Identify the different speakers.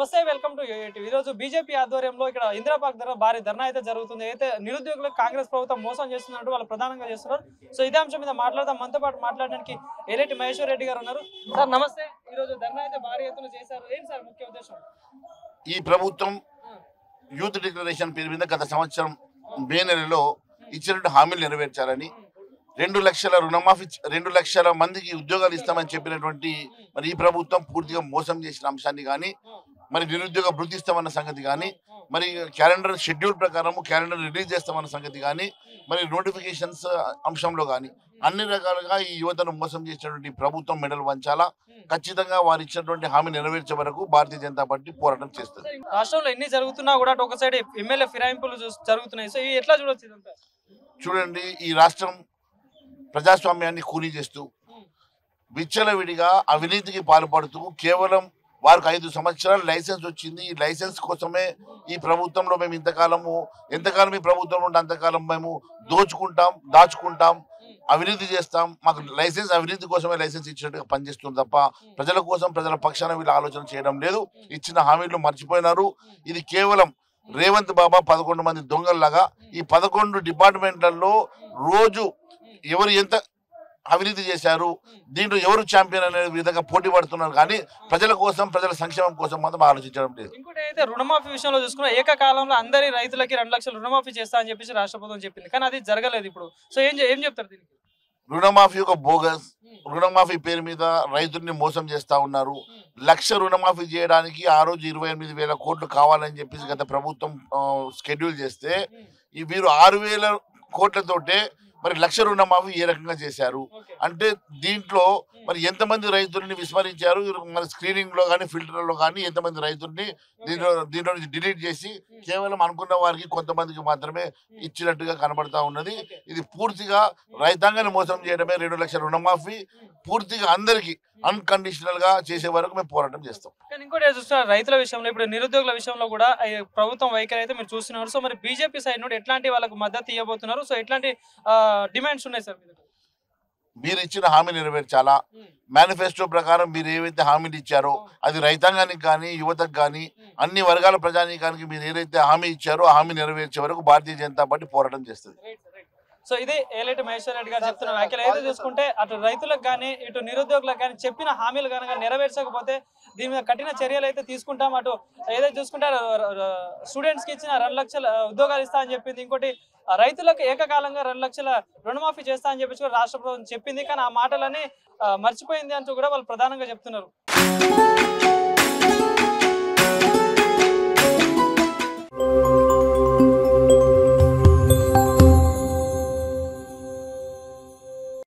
Speaker 1: నమస్తే welcome to ఈ రోజు బీజేపీ ఆధ్వర్యంలో ఇక్కడ ఇందిరాపార్క్ ధర భారీ ధర్నా అయితే జరుగుతుంది అయితే నిరుద్యోగులకు కాంగ్రెస్ ప్రభుత్వం మోసం చేస్తున్నట్టు వాళ్ళు ప్రధానంగా చేస్తున్నారు సో ఇదే అంశం మీద మాట్లాడదాం మనతో పాటు మాట్లాడడానికి ఎలేటి మహేశ్వర్ రెడ్డి గారు ఉన్నారు సార్ నమస్తే ఈ రోజు ధర్నా అయితే భారీ ఎత్తున చేశారు ఏంటి సార్ ముఖ్య ఉద్దేశం
Speaker 2: ఈ ప్రభుత్వం యూత్ డిక్లరేషన్ పేరు మీద గత సంవత్సరం మే నెలలో ఇచ్చినట్టు హామీలు నెరవేర్చాలని రెండు లక్షల రుణమాఫీ రెండు లక్షల మందికి ఉద్యోగాలు ఇస్తామని చెప్పినటువంటి మరి ఈ ప్రభుత్వం పూర్తిగా మోసం చేసిన అంశాన్ని కానీ మరి నిరుద్యోగ భృతి ఇస్తామన్న సంగతి కానీ మరి క్యాలెండర్ షెడ్యూల్ ప్రకారము క్యాలెండర్ రిలీజ్ చేస్తామన్న సంగతి కానీ మరి నోటిఫికేషన్స్ అంశంలో కానీ అన్ని రకాలుగా ఈ యువతను మోసం చేసినటువంటి ప్రభుత్వం మెడల్ వంచాలా ఖచ్చితంగా వారు ఇచ్చినటువంటి హామీ నెరవేర్చే వరకు భారతీయ జనతా పార్టీ పోరాటం చేస్తుంది
Speaker 1: రాష్ట్రంలో ఎన్ని జరుగుతున్నా కూడా అటు ఒక సైడ్ ఎమ్మెల్యే ఫిరాయింపులు చూస్- జరుగుతున్నాయి సో ఇవి ఎట్లా చూడొచ్చు ఇదంతా
Speaker 2: చూడండి ఈ రాష్ట్రం ప్రజాస్వామ్యాన్ని కూలీ చేస్తూ విచ్చలవిడిగా అవినీతికి పాల్పడుతూ కేవలం వారికి ఐదు సంవత్సరాలు లైసెన్స్ వచ్చింది ఈ లైసెన్స్ కోసమే ఈ ప్రభుత్వంలో మేము ఇంతకాలము ఎంతకాలం ఈ ప్రభుత్వంలో ఉంటే అంతకాలం మేము దోచుకుంటాం దాచుకుంటాం అవినీతి చేస్తాం మాకు లైసెన్స్ అవినీతి కోసమే లైసెన్స్ ఇచ్చినట్టుగా పనిచేస్తుంది తప్ప ప్రజల కోసం ప్రజల పక్షాన వీళ్ళు ఆలోచన చేయడం లేదు ఇచ్చిన హామీలు మర్చిపోయినారు ఇది కేవలం రేవంత్ బాబా పదకొండు మంది దొంగల్లాగా ఈ పదకొండు డిపార్ట్మెంట్లలో రోజు ఎవరు ఎంత అవినీతి చేశారు దీంట్లో ఎవరు ఛాంపియన్ అనే విధంగా పోటీ పడుతున్నారు కానీ ప్రజల కోసం ప్రజల సంక్షేమం కోసం మాత్రం ఆలోచించడం లేదు
Speaker 1: ఇంకోటి అయితే రుణమాఫీ విషయంలో చూసుకున్న ఏకకాలంలో అందరి రైతులకి రెండు లక్షలు రుణమాఫీ చేస్తా అని చెప్పేసి రాష్ట్ర ప్రభుత్వం చెప్పింది కానీ అది జరగలేదు ఇప్పుడు సో ఏం చె- ఏం చెప్తారు దీనికి
Speaker 2: రుణమాఫీ ఒక బోగస్ రుణమాఫీ పేరు మీద రైతుల్ని మోసం చేస్తా ఉన్నారు లక్ష రుణమాఫీ చేయడానికి ఆ రోజు ఇరవై ఎనిమిది వేల కోట్లు కావాలని చెప్పేసి గత ప్రభుత్వం ఆ, షెడ్యూల్ చేస్తే ఈ వీరు ఆరు వేల కోట్లతోటే మరి లక్ష రుణమాఫీ ఏ రకంగా చేశారు
Speaker 1: ఓకే.
Speaker 2: అంటే దీంట్లో మరి ఎంతమంది రైతుల్ని విస్మరించారు వీరు మరి స్క్రీనింగ్ లో కానీ ఫిల్టర్ లో కానీ ఎంతమంది రైతుల్ని దీంట్లో దీంట్లో నుంచి డిలీట్ చేసి కేవలం అనుకున్న వారికి కొంతమందికి మాత్రమే ఇచ్చినట్టుగా కనబడతా ఉన్నది
Speaker 1: ఓకే.
Speaker 2: ఇది పూర్తిగా రైతాంగాన్ని మోసం చేయడమే రెండు లక్షల రుణమాఫీ పూర్తిగా అందరికి అన్కండిషనల్ గా చేసే వరకు మేము పోరాటం చేస్తాం
Speaker 1: కానీ ఇంకోటి చూస్తున్నారు రైతుల విషయంలో ఇప్పుడు నిరుద్యోగుల విషయంలో కూడా ఈ ప్రభుత్వం వైఖరి అయితే మీరు చూస్తున్నారు సో మరి బీజేపీ సైడ్ నుండి ఎట్లాంటి వాళ్ళకు మద్దతు ఇవ్వబోతున్నారు సో ఎట్లాంటి డిమాండ్స్ ఉన్నాయి సార్ మీ దగ్గర?
Speaker 2: మీరు ఇచ్చిన హామీ నెరవేర్చాలా
Speaker 1: ఉమ్,
Speaker 2: మేనిఫెస్టో ప్రకారం మీరు ఏవైతే హామీలు ఇచ్చారో అది రైతాంగానికి కానీ యువతకు కానీ అన్ని వర్గాల ప్రజానీకానికి మీరు ఏదైతే హామీ ఇచ్చారో ఆ హామీ నెరవేర్చే వరకు భారతీయ జనతా పార్టీ పోరాటం చేస్తుంది
Speaker 1: రైట్ సార్, రైట్. సో ఇది ఏలేటి మహేశ్వర్ రెడ్డి గారు చెప్తున్న వ్యాఖ్యలు ఏదైతే చూసుకుంటే అటు రైతులకు కానీ ఇటు నిరుద్యోగులకు కానీ చెప్పిన హామీలు కనుక నెరవేర్చకపోతే దీని మీద కఠిన చర్యలు అయితే తీసుకుంటాం అటు ఏదైతే చూసుకుంటే స్టూడెంట్స్ కి ఇచ్చిన రెండు లక్షల ఉద్యోగాలు ఇస్తా అని చెప్పింది ఇంకోటి ఆ, రైతులకు ఏకకాలంగా రెండు లక్షల రుణమాఫీ చేస్తా అని చెప్పేసి కూడా రాష్ట్ర ప్రభుత్వం చెప్పింది కానీ ఆ మాటలని ఆ, మర్చిపోయింది అంటూ కూడా వాళ్ళు ప్రధానంగా చెప్తున్నారు